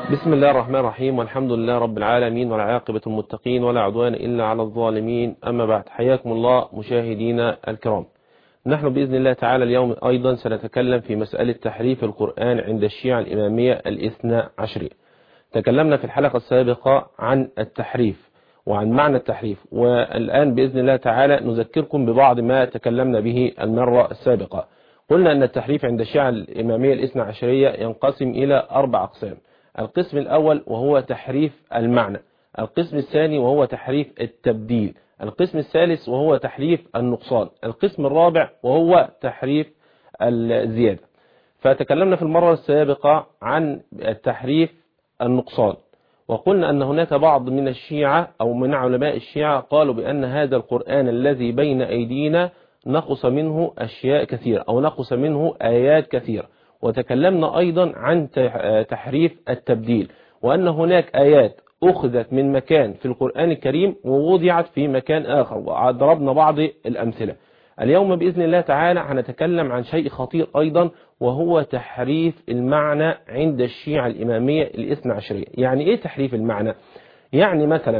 بسم الله الرحمن الرحيم والحمد لله رب العالمين والعاقبة المتقين ولا عدوان إلا على الظالمين أما بعد حياكم الله مشاهدينا الكرام نحن بإذن الله تعالى اليوم أيضا سنتكلم في مسألة تحريف القرآن عند الشيعة الإمامية الإثنى عشرية تكلمنا في الحلقة السابقة عن التحريف وعن معنى التحريف والآن بإذن الله تعالى نذكركم ببعض ما تكلمنا به المرة السابقة قلنا أن التحريف عند الشيعة الإمامية الإثنى عشرية ينقسم إلى أربع أقسام القسم الأول وهو تحريف المعنى القسم الثاني وهو تحريف التبديل القسم الثالث وهو تحريف النقصان القسم الرابع وهو تحريف الزيادة فتكلمنا في المرة السابقة عن التحريف النقصان وقلنا أن هناك بعض من الشيعة أو من علماء الشيعة قالوا بأن هذا القرآن الذي بين أيدينا نقص منه أشياء كثيرة أو نقص منه آيات كثيرة وتكلمنا أيضا عن تحريف التبديل وأن هناك آيات أخذت من مكان في القرآن الكريم ووضعت في مكان آخر وضربنا بعض الأمثلة اليوم بإذن الله تعالى هنتكلم عن شيء خطير أيضا وهو تحريف المعنى عند الشيعة الإمامية الاثنى عشرية يعني إيه تحريف المعنى يعني مثلا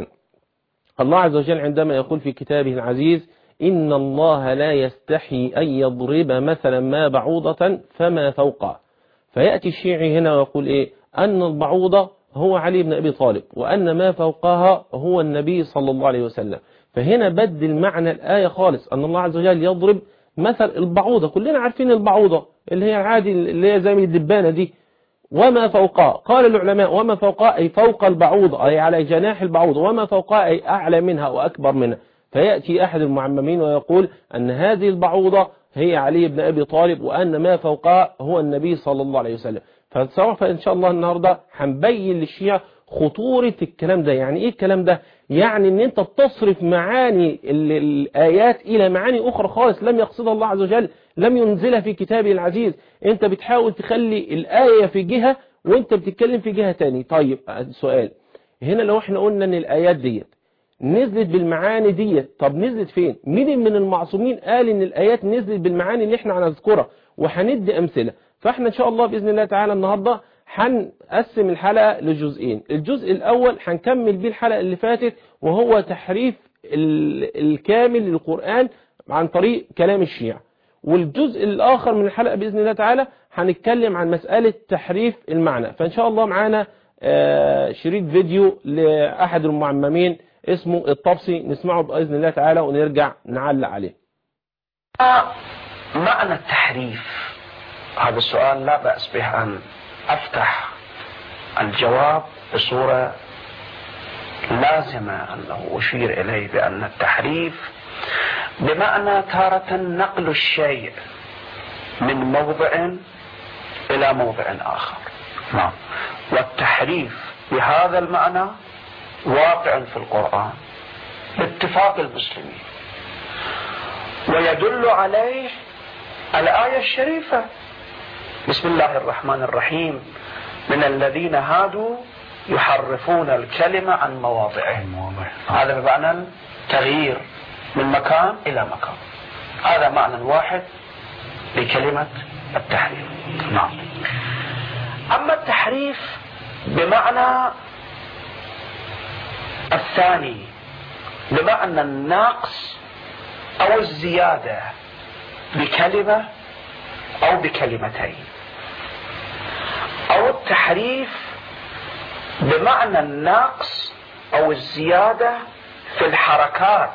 الله عز وجل عندما يقول في كتابه العزيز إن الله لا يستحي أن يضرب مثلا ما بعوضة فما فوقها فيأتي الشيعي هنا ويقول إيه أن البعوضة هو علي بن أبي طالب وأن ما فوقها هو النبي صلى الله عليه وسلم فهنا بدل معنى الآية خالص أن الله عز وجل يضرب مثل البعوضة كلنا عارفين البعوضة اللي هي عادي اللي هي زي الدبانة دي وما فوقها قال العلماء وما فوقها أي فوق البعوضة أي على جناح البعوضة وما فوقها أي أعلى منها وأكبر منها فيأتي أحد المعممين ويقول أن هذه البعوضة هي علي بن أبي طالب وأن ما فوقها هو النبي صلى الله عليه وسلم فسوف إن شاء الله النهاردة هنبين للشيعة خطورة الكلام ده يعني إيه الكلام ده يعني أن أنت تصرف معاني الآيات إلى معاني أخرى خالص لم يقصدها الله عز وجل لم ينزلها في كتابه العزيز أنت بتحاول تخلي الآية في جهة وأنت بتتكلم في جهة تاني طيب سؤال هنا لو احنا قلنا أن الآيات ديت نزلت بالمعاني ديت طب نزلت فين مين من المعصومين قال ان الايات نزلت بالمعاني اللي احنا هنذكرها وهندي امثله فاحنا ان شاء الله باذن الله تعالى النهارده هنقسم الحلقه لجزئين الجزء الاول هنكمل بيه الحلقه اللي فاتت وهو تحريف الكامل للقران عن طريق كلام الشيعة والجزء الاخر من الحلقه باذن الله تعالى هنتكلم عن مساله تحريف المعنى فان شاء الله معانا شريط فيديو لاحد المعممين اسمه الطبسي نسمعه بإذن الله تعالى ونرجع نعلق عليه معنى التحريف هذا السؤال لا بأس به أن أفتح الجواب بصورة لازمة أنه أشير إليه بأن التحريف بمعنى تارة نقل الشيء من موضع إلى موضع آخر نعم والتحريف بهذا المعنى واقع في القرآن باتفاق المسلمين ويدل عليه الآية الشريفة بسم الله الرحمن الرحيم من الذين هادوا يحرفون الكلمة عن مواضعه هذا بمعنى التغيير من مكان إلى مكان هذا معنى واحد لكلمة التحريف نعم أما التحريف بمعنى الثاني بمعنى النقص او الزيادة بكلمة او بكلمتين او التحريف بمعنى النقص او الزيادة في الحركات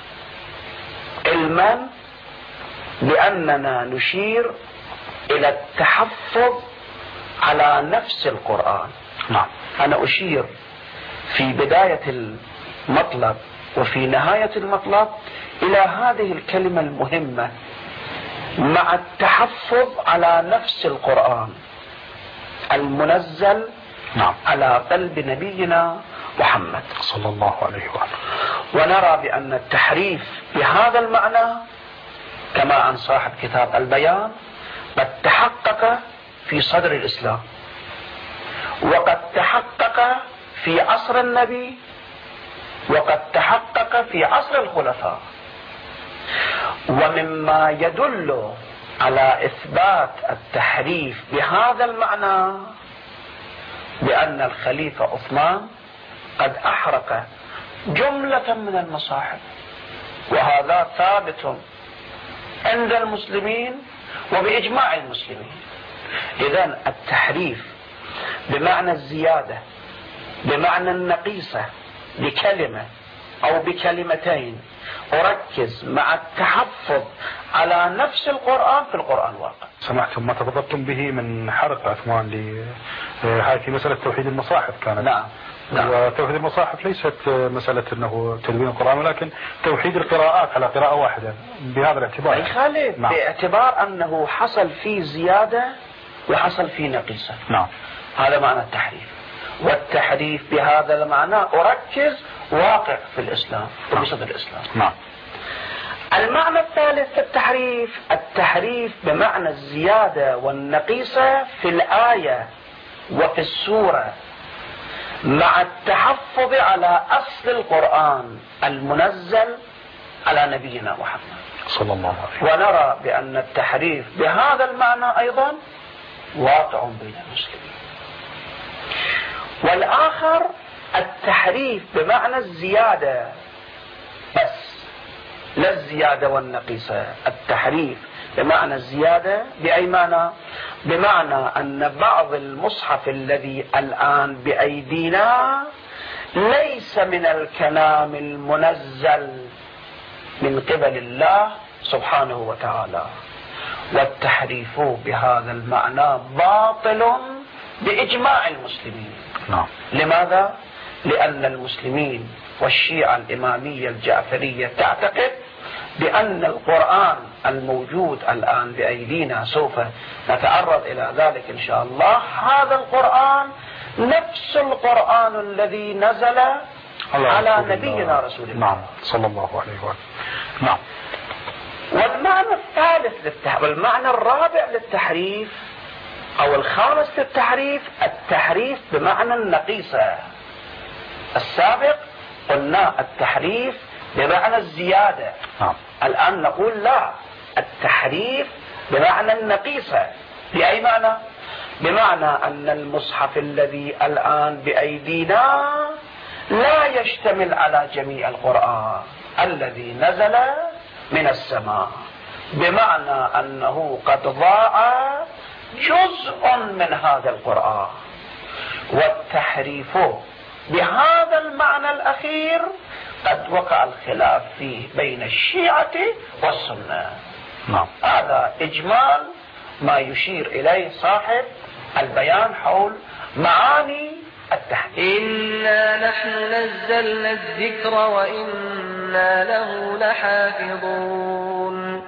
علما باننا نشير الى التحفظ على نفس القرآن نعم انا اشير في بداية المطلب وفي نهاية المطلب إلى هذه الكلمة المهمة مع التحفظ على نفس القرآن المنزل نعم. على قلب نبينا محمد صلى الله عليه وآله ونرى بأن التحريف بهذا المعنى كما عن صاحب كتاب البيان قد تحقق في صدر الإسلام وقد تحقق في عصر النبي وقد تحقق في عصر الخلفاء ومما يدل على إثبات التحريف بهذا المعنى بأن الخليفة عثمان قد أحرق جملة من المصاحف وهذا ثابت عند المسلمين وبإجماع المسلمين إذا التحريف بمعنى الزيادة بمعنى النقيصة بكلمة أو بكلمتين أركز مع التحفظ على نفس القرآن في القرآن الواقع سمعتم ما تفضلتم به من حرق عثمان لهذه مسألة توحيد المصاحف كانت نعم نعم. وتوحيد المصاحف ليست مسألة أنه تدوين القرآن ولكن توحيد القراءات على قراءة واحدة بهذا الاعتبار أي خالد نعم. باعتبار أنه حصل فيه زيادة وحصل فيه نقيصة نعم هذا معنى التحريف والتحريف بهذا المعنى أركز واقع في الإسلام في بصدر الإسلام نعم المعنى الثالث في التحريف التحريف بمعنى الزيادة والنقيصة في الآية وفي السورة مع التحفظ على أصل القرآن المنزل على نبينا محمد صلى الله عليه وسلم ونرى بأن التحريف بهذا المعنى أيضا واقع بين المسلمين والآخر التحريف بمعنى الزيادة بس لا الزيادة والنقيصة التحريف بمعنى الزيادة بأي معنى بمعنى أن بعض المصحف الذي الآن بأيدينا ليس من الكلام المنزل من قبل الله سبحانه وتعالى والتحريف بهذا المعنى باطل بإجماع المسلمين نعم لماذا؟ لأن المسلمين والشيعة الإمامية الجعفرية تعتقد بأن القرآن الموجود الآن بأيدينا سوف نتعرض إلى ذلك إن شاء الله هذا القرآن نفس القرآن الذي نزل على على رسول نبينا الله. رسول الله نعم صلى الله عليه وسلم نعم والمعنى الثالث للتح... والمعنى الرابع للتحريف أو الخامس للتحريف التحريف بمعنى النقيصة السابق قلنا التحريف بمعنى الزيادة نعم الآن نقول لا التحريف بمعنى النقيصة بأي معنى بمعنى أن المصحف الذي الآن بأيدينا لا يشتمل على جميع القرآن الذي نزل من السماء بمعنى أنه قد ضاع جزء من هذا القرآن والتحريف بهذا المعنى الأخير قد وقع الخلاف فيه بين الشيعة والسنة نعم هذا إجمال ما يشير إليه صاحب البيان حول معاني التحديد إنا نحن نزلنا الذكر وإنا له لحافظون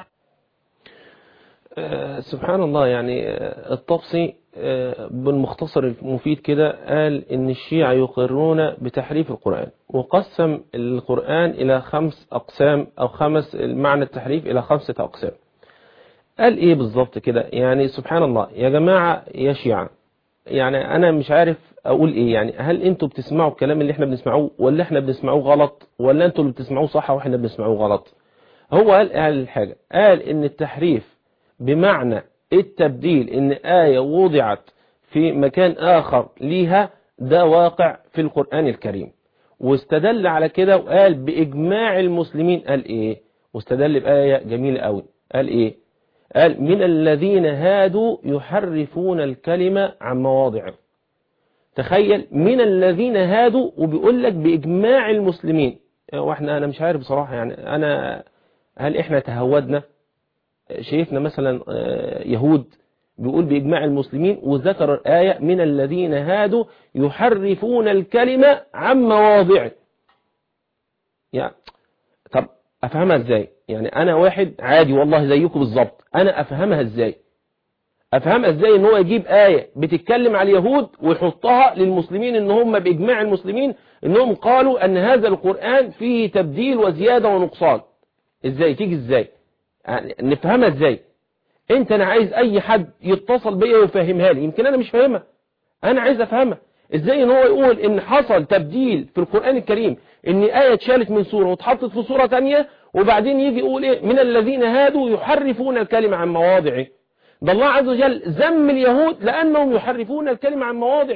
آه، سبحان الله يعني آه، الطبسي آه، بالمختصر المفيد كده قال ان الشيعة يقرون بتحريف القرآن وقسم القرآن الى خمس اقسام او خمس معنى التحريف الى خمسة اقسام قال ايه بالظبط كده يعني سبحان الله يا جماعة يا شيعة يعني انا مش عارف اقول ايه يعني هل انتوا بتسمعوا الكلام اللي احنا بنسمعوه ولا احنا بنسمعوه غلط ولا انتوا اللي بتسمعوه صح واحنا بنسمعوه غلط هو قال قال حاجة قال ان التحريف بمعنى التبديل ان آية وضعت في مكان آخر ليها ده واقع في القرآن الكريم واستدل على كده وقال بإجماع المسلمين قال إيه واستدل بآية جميلة قوي قال إيه قال من الذين هادوا يحرفون الكلمة عن مواضعه تخيل من الذين هادوا وبيقول لك بإجماع المسلمين واحنا أنا مش عارف بصراحة يعني أنا هل إحنا تهودنا شايفنا مثلا آه، يهود بيقول بإجماع المسلمين وذكر الآية من الذين هادوا يحرفون الكلمة عن مواضعه يعني طب أفهمها إزاي يعني أنا واحد عادي والله زيكم بالظبط أنا أفهمها إزاي أفهمها إزاي إن هو يجيب آية بتتكلم على اليهود ويحطها للمسلمين إن هم بإجماع المسلمين إنهم قالوا أن هذا القرآن فيه تبديل وزيادة ونقصان إزاي تيجي إزاي يعني نفهمها ازاي انت انا عايز اي حد يتصل بيا ويفهمها لي يمكن انا مش فاهمها انا عايز افهمها ازاي ان هو يقول ان حصل تبديل في القرآن الكريم ان آية اتشالت من سورة واتحطت في سورة تانية وبعدين يجي يقول ايه من الذين هادوا يحرفون الكلمة عن مواضعه ده الله عز وجل ذم اليهود لانهم يحرفون الكلمة عن مواضعه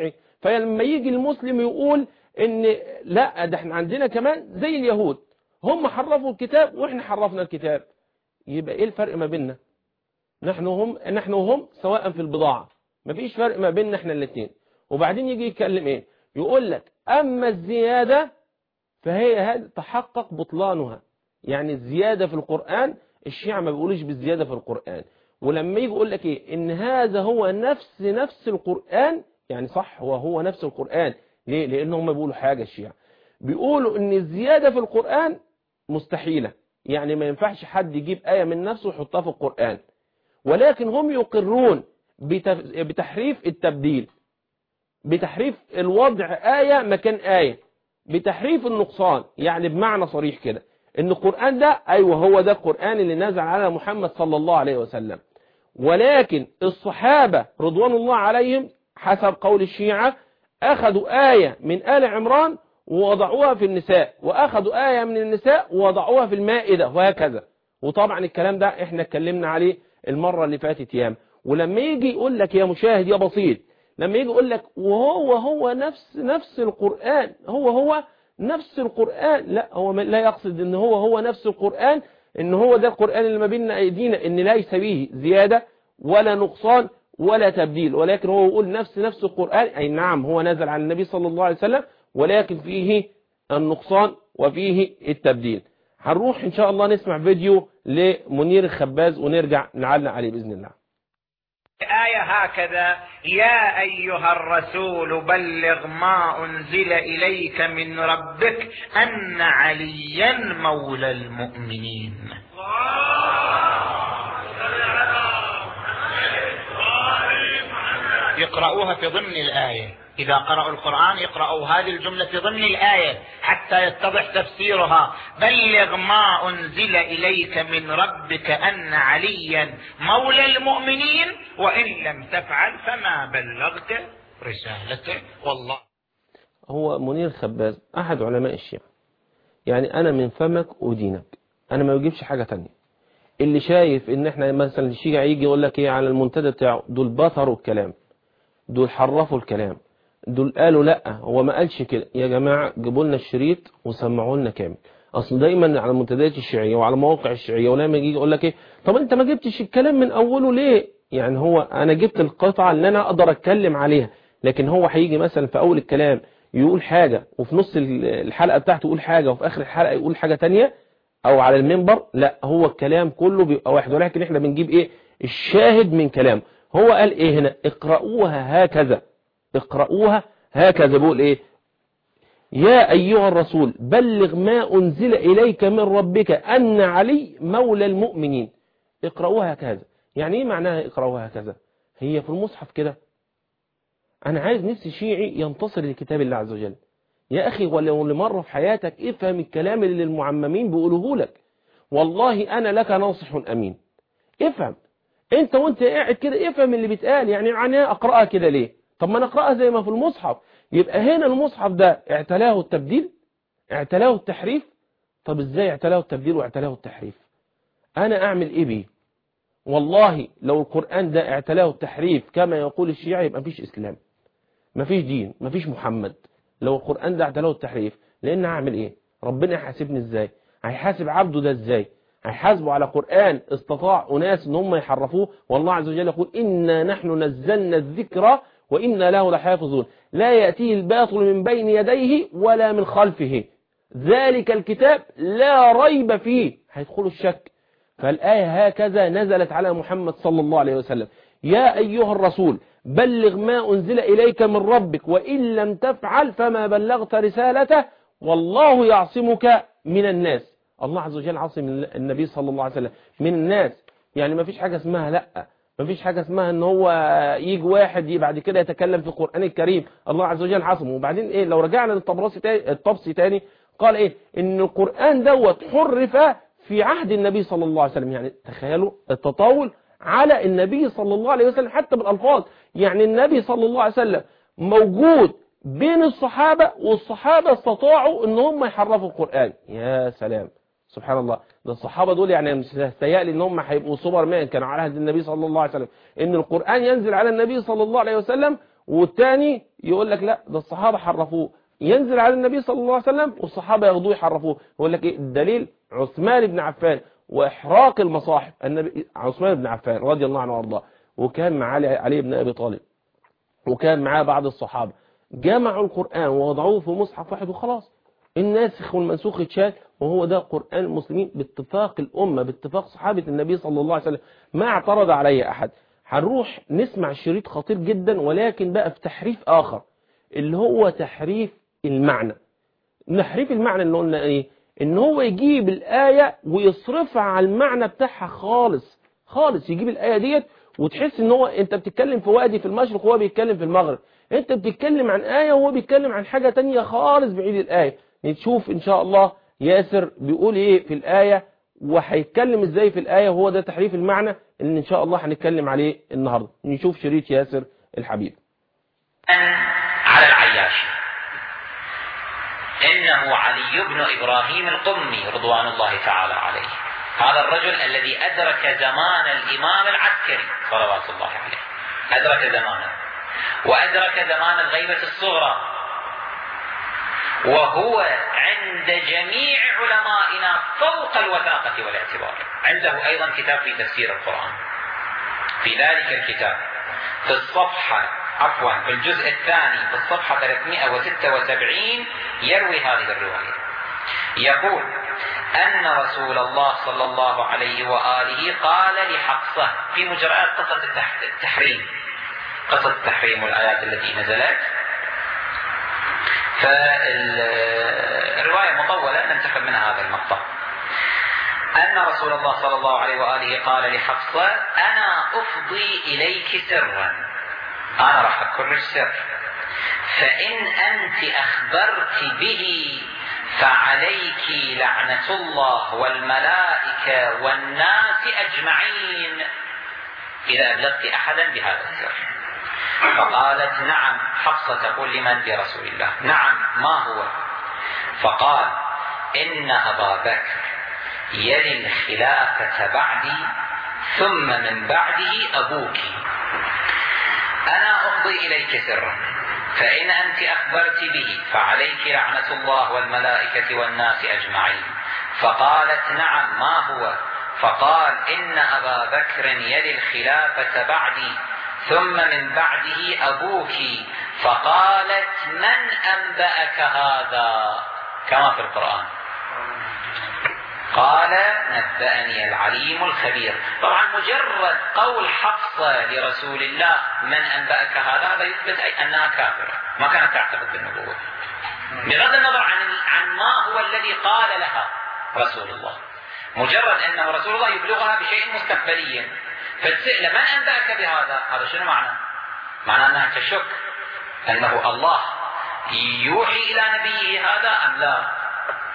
فلما يجي المسلم يقول ان لا ده احنا عندنا كمان زي اليهود هم حرفوا الكتاب واحنا حرفنا الكتاب يبقى ايه الفرق ما بيننا نحن هم نحن وهم سواء في البضاعة مفيش فرق ما بيننا احنا الاثنين وبعدين يجي يتكلم ايه يقول لك اما الزيادة فهي هذا تحقق بطلانها يعني الزيادة في القرآن الشيعة ما بيقولوش بالزيادة في القرآن ولما يجي يقول لك ايه ان هذا هو نفس نفس القرآن يعني صح هو هو نفس القرآن ليه لان هم بيقولوا حاجة الشيعة بيقولوا ان الزيادة في القرآن مستحيلة يعني ما ينفعش حد يجيب آية من نفسه ويحطها في القرآن ولكن هم يقرون بتف- بتحريف التبديل بتحريف الوضع آية مكان آية بتحريف النقصان يعني بمعنى صريح كده ان القرآن ده ايوه هو ده القرآن اللي نزل على محمد صلى الله عليه وسلم ولكن الصحابة رضوان الله عليهم حسب قول الشيعة اخذوا آية من آل عمران ووضعوها في النساء واخذوا آية من النساء ووضعوها في المائدة وهكذا وطبعا الكلام ده احنا اتكلمنا عليه المرة اللي فاتت ياما ولما يجي يقول لك يا مشاهد يا بسيط لما يجي يقول لك وهو هو نفس نفس القرآن هو هو نفس القرآن لا هو لا يقصد ان هو هو نفس القرآن ان هو ده القرآن اللي ما بين ايدينا ان ليس به زيادة ولا نقصان ولا تبديل ولكن هو يقول نفس نفس القرآن اي نعم هو نزل على النبي صلى الله عليه وسلم ولكن فيه النقصان وفيه التبديل هنروح ان شاء الله نسمع فيديو لمنير الخباز ونرجع نعلق عليه بإذن الله آية هكذا يا أيها الرسول بلغ ما أنزل إليك من ربك أن عليا مولى المؤمنين يقرأوها في ضمن الآية إذا قرأوا القرآن يقرأوا هذه الجملة في ضمن الآية حتى يتضح تفسيرها بلغ ما أنزل إليك من ربك أن عليا مولى المؤمنين وإن لم تفعل فما بلغت رسالته والله هو منير الخباز أحد علماء الشيعة يعني أنا من فمك أدينك أنا ما بجيبش حاجة تانية اللي شايف إن إحنا مثلا الشيعة يجي يقول لك إيه على المنتدى بتاعه دول بطروا الكلام دول حرفوا الكلام دول قالوا لا هو ما قالش كده يا جماعة جيبوا لنا الشريط وسمعوا لنا كامل اصل دايما على المنتديات الشيعيه وعلى مواقع الشيعيه ولما يجي يقول لك ايه طب انت ما جبتش الكلام من اوله ليه يعني هو انا جبت القطعه اللي انا اقدر اتكلم عليها لكن هو هيجي مثلا في اول الكلام يقول حاجه وفي نص الحلقه بتاعته يقول حاجه وفي اخر الحلقه يقول حاجه تانية او على المنبر لا هو الكلام كله بيبقى واحد ولكن احنا بنجيب ايه الشاهد من كلام هو قال ايه هنا اقرأوها هكذا اقرأوها هكذا بيقول ايه يا أيها الرسول بلغ ما أنزل إليك من ربك أن علي مولى المؤمنين اقرأوها هكذا يعني ايه معناها اقرأوها هكذا هي في المصحف كده أنا عايز نفسي شيعي ينتصر لكتاب الله عز وجل يا أخي ولو لمرة في حياتك افهم الكلام اللي المعممين بيقولوه لك والله أنا لك ناصح أمين افهم انت وانت قاعد كده افهم اللي بيتقال يعني يعني اقرأها كده ليه طب ما نقرأها زي ما في المصحف يبقى هنا المصحف ده اعتلاه التبديل اعتلاه التحريف طب ازاي اعتلاه التبديل واعتلاه التحريف انا اعمل ايه بيه والله لو القرآن ده اعتلاه التحريف كما يقول الشيعة يبقى مفيش اسلام مفيش دين مفيش محمد لو القرآن ده اعتلاه التحريف لان هعمل ايه ربنا يحاسبني ازاي هيحاسب عبده ده ازاي هيحاسبوا على قرآن استطاع أناس ان هم يحرفوه والله عز وجل يقول إنا نحن نزلنا الذكر وإنا له لحافظون لا يأتيه الباطل من بين يديه ولا من خلفه ذلك الكتاب لا ريب فيه هيدخلوا الشك فالآية هكذا نزلت على محمد صلى الله عليه وسلم يا أيها الرسول بلغ ما أنزل إليك من ربك وإن لم تفعل فما بلغت رسالته والله يعصمك من الناس الله عز وجل عاصم النبي صلى الله عليه وسلم من الناس يعني ما فيش حاجة اسمها لا ما فيش حاجة اسمها ان هو يجي واحد بعد كده يتكلم في القرآن الكريم الله عز وجل عاصمه وبعدين ايه لو رجعنا للطبرسي تاني الطبسي تاني قال ايه ان القرآن دوت حرف في عهد النبي صلى الله عليه وسلم يعني تخيلوا التطاول على النبي صلى الله عليه وسلم حتى بالالفاظ يعني النبي صلى الله عليه وسلم موجود بين الصحابة والصحابة استطاعوا ان هم يحرفوا القرآن يا سلام سبحان الله ده الصحابة دول يعني مش هستيألي ان هم هيبقوا سوبر مان كانوا على عهد النبي صلى الله عليه وسلم ان القرآن ينزل على النبي صلى الله عليه وسلم والتاني يقول لك لا ده الصحابة حرفوه ينزل على النبي صلى الله عليه وسلم والصحابة ياخدوه يحرفوه يقول لك ايه الدليل عثمان بن عفان واحراق المصاحف النبي عثمان بن عفان رضي الله عنه وارضاه وكان معاه علي, علي بن ابي طالب وكان معاه بعض الصحابة جمعوا القرآن ووضعوه في مصحف واحد وخلاص الناسخ والمنسوخ اتشال وهو ده قرآن المسلمين باتفاق الأمة باتفاق صحابة النبي صلى الله عليه وسلم ما اعترض عليه أحد هنروح نسمع شريط خطير جدا ولكن بقى في تحريف آخر اللي هو تحريف المعنى تحريف المعنى اللي قلنا ايه ان هو يجيب الآية ويصرفها على المعنى بتاعها خالص خالص يجيب الآية ديت وتحس ان هو انت بتتكلم في وادي في المشرق وهو بيتكلم في المغرب انت بتتكلم عن آية وهو بيتكلم عن حاجة تانية خالص بعيد الآية نشوف ان شاء الله ياسر بيقول ايه في الآية وهيتكلم ازاي في الآية وهو ده تحريف المعنى اللي ان شاء الله هنتكلم عليه النهاردة نشوف شريط ياسر الحبيب على العياش إنه علي بن إبراهيم القمي رضوان الله تعالى عليه هذا الرجل الذي أدرك زمان الإمام العسكري صلوات الله عليه أدرك زمانه وأدرك زمان الغيبة الصغرى وهو عند جميع علمائنا فوق الوثاقة والاعتبار عنده أيضا كتاب في تفسير القرآن في ذلك الكتاب في الصفحة عفوا في الجزء الثاني في الصفحة 376 يروي هذه الرواية يقول أن رسول الله صلى الله عليه وآله قال لحفصة في مجريات قصة التحريم قصة التحريم والآيات التي نزلت فالرواية مطولة ننتقل منها هذا المقطع أن رسول الله صلى الله عليه وآله قال لحفصة أنا أفضي إليك سرا أنا راح أذكر السر فإن أنت أخبرت به فعليك لعنة الله والملائكة والناس أجمعين إذا أبلغت أحدا بهذا السر فقالت نعم حفصة تقول لمن لرسول الله نعم ما هو فقال إن أبا بكر يلي الخلافة بعدي ثم من بعده أبوك أنا أفضي إليك سرا فإن أنت أخبرت به فعليك لعنة الله والملائكة والناس أجمعين فقالت نعم ما هو فقال إن أبا بكر يلي الخلافة بعدي ثم من بعده أبوك فقالت من أنبأك هذا كما في القرآن قال نبأني العليم الخبير طبعا مجرد قول حفصة لرسول الله من أنبأك هذا هذا يثبت أنها كافرة ما كانت تعتقد بالنبوة بغض النظر عن عن ما هو الذي قال لها رسول الله مجرد أنه رسول الله يبلغها بشيء مستقبلي فتسأل من أنبأك بهذا هذا شنو معنى معنى أنها تشك أنه الله يوحي إلى نبيه هذا أم لا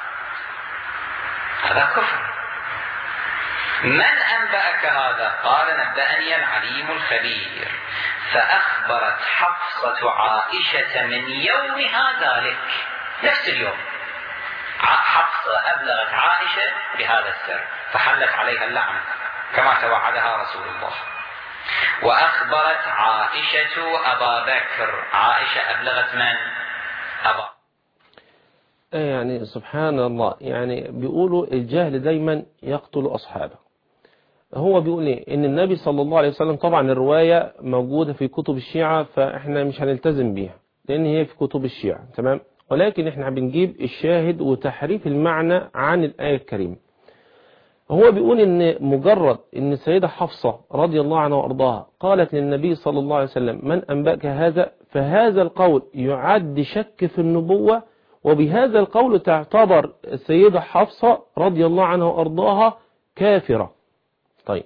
هذا كفر من أنبأك هذا قال نبأني العليم الخبير فأخبرت حفصة عائشة من يومها ذلك نفس اليوم حفصة أبلغت عائشة بهذا السر فحلت عليها اللعنة كما توعدها رسول الله وأخبرت عائشة أبا بكر عائشة أبلغت من أبا يعني سبحان الله يعني بيقولوا الجهل دايما يقتل أصحابه هو بيقول ايه ان النبي صلى الله عليه وسلم طبعا الرواية موجودة في كتب الشيعة فاحنا مش هنلتزم بيها لان هي في كتب الشيعة تمام ولكن احنا بنجيب الشاهد وتحريف المعنى عن الآية الكريمة هو بيقول ان مجرد ان السيدة حفصة رضي الله عنها وارضاها قالت للنبي صلى الله عليه وسلم من أنبأك هذا فهذا القول يعد شك في النبوة وبهذا القول تعتبر السيدة حفصة رضي الله عنها وارضاها كافرة طيب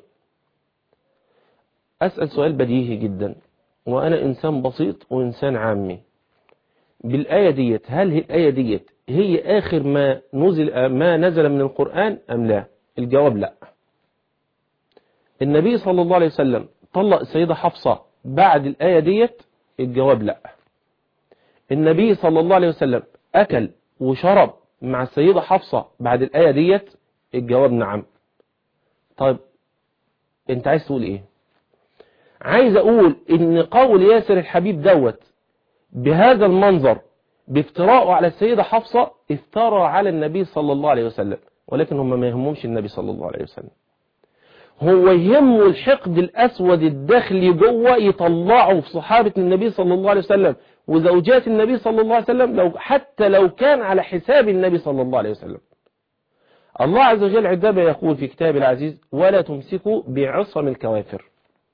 أسأل سؤال بديهي جدا وأنا إنسان بسيط وإنسان عامي بالآية ديت هل هي الآية ديت هي آخر ما نزل ما نزل من القرآن أم لا الجواب لا النبي صلى الله عليه وسلم طلق السيدة حفصة بعد الآية ديت الجواب لا النبي صلى الله عليه وسلم أكل وشرب مع السيدة حفصة بعد الآية ديت الجواب نعم طيب انت عايز تقول ايه عايز اقول ان قول ياسر الحبيب دوت بهذا المنظر بافتراءه على السيدة حفصة افترى على النبي صلى الله عليه وسلم ولكن هم ما يهمهمش النبي صلى الله عليه وسلم هو يهمه الحقد الأسود الداخلي جوه يطلعه في صحابة النبي صلى الله عليه وسلم وزوجات النبي صلى الله عليه وسلم لو حتى لو كان على حساب النبي صلى الله عليه وسلم الله عز وجل عندما يقول في كتاب العزيز ولا تمسكوا بعصم الكوافر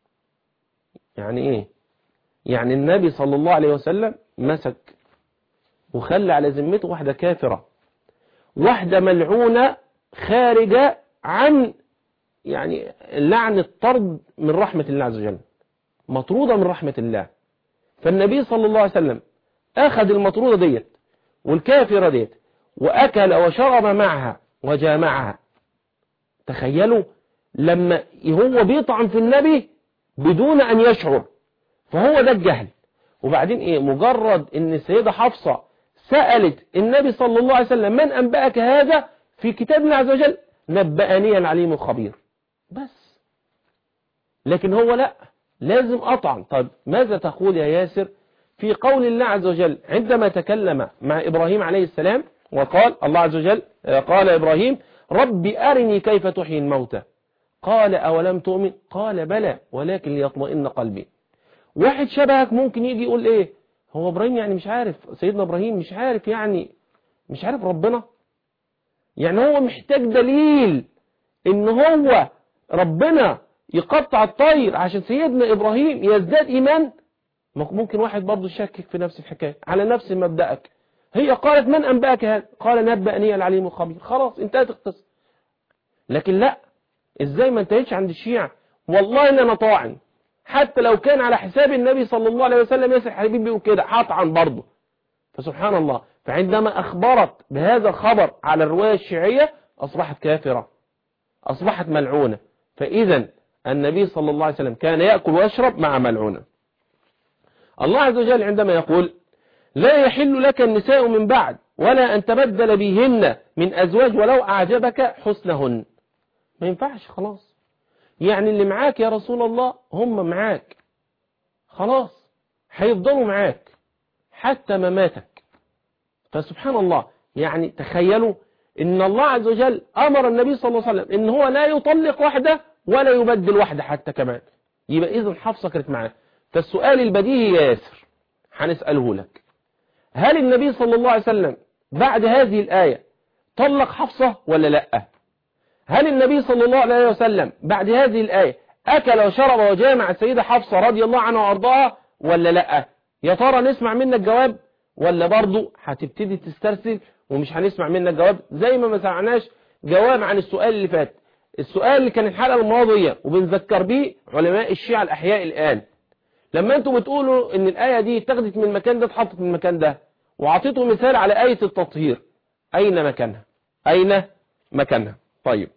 يعني ايه يعني النبي صلى الله عليه وسلم مسك وخلى على ذمته واحدة كافرة واحدة ملعونة خارجة عن يعني لعن الطرد من رحمة الله عز وجل مطرودة من رحمة الله فالنبي صلى الله عليه وسلم أخذ المطرودة ديت والكافرة ديت وأكل وشرب معها وجامعها تخيلوا لما هو بيطعن في النبي بدون أن يشعر فهو ده الجهل وبعدين إيه مجرد أن السيدة حفصة سألت النبي صلى الله عليه وسلم من أنبأك هذا في كتاب الله عز وجل نبأني العليم الخبير بس لكن هو لا لازم أطعن طيب ماذا تقول يا ياسر في قول الله عز وجل عندما تكلم مع إبراهيم عليه السلام وقال الله عز وجل قال إبراهيم رب أرني كيف تحيي الموتى قال أولم تؤمن قال بلى ولكن ليطمئن قلبي واحد شبهك ممكن يجي يقول ايه هو ابراهيم يعني مش عارف سيدنا ابراهيم مش عارف يعني مش عارف ربنا يعني هو محتاج دليل ان هو ربنا يقطع الطير عشان سيدنا ابراهيم يزداد ايمان ممكن واحد برضه يشكك في نفس الحكاية على نفس مبدأك هي قالت من أنبأك هذا قال نبأني العليم الخبير خلاص انتهت القصة لكن لا ازاي ما انتهتش عند الشيعة والله ان انا طاعن حتى لو كان على حساب النبي صلى الله عليه وسلم ياسر حبيب بيقول كده هطعن برضه فسبحان الله فعندما أخبرت بهذا الخبر على الرواية الشيعية أصبحت كافرة أصبحت ملعونة فإذا النبي صلى الله عليه وسلم كان يأكل ويشرب مع ملعونة الله عز وجل عندما يقول لا يحل لك النساء من بعد ولا أن تبدل بهن من أزواج ولو أعجبك حسنهن ما ينفعش خلاص يعني اللي معاك يا رسول الله هم معاك خلاص هيفضلوا معاك حتى مماتك فسبحان الله يعني تخيلوا ان الله عز وجل امر النبي صلى الله عليه وسلم ان هو لا يطلق واحدة ولا يبدل واحدة حتى كمان يبقى اذا حفصة كانت معاه فالسؤال البديهي يا ياسر هنسأله لك هل النبي صلى الله عليه وسلم بعد هذه الآية طلق حفصة ولا لا هل النبي صلى الله عليه وسلم بعد هذه الآية أكل وشرب وجامع السيدة حفصة رضي الله عنها وأرضاها ولا لا يا ترى نسمع منك جواب ولا برضو هتبتدي تسترسل ومش هنسمع منك جواب زي ما ما سمعناش جواب عن السؤال اللي فات السؤال اللي كان الحلقة الماضية وبنذكر بيه علماء الشيعة الأحياء الآن لما انتوا بتقولوا ان الآية دي اتخذت من المكان ده اتحطت من المكان ده وعطيته مثال على آية التطهير أين مكانها أين مكانها طيب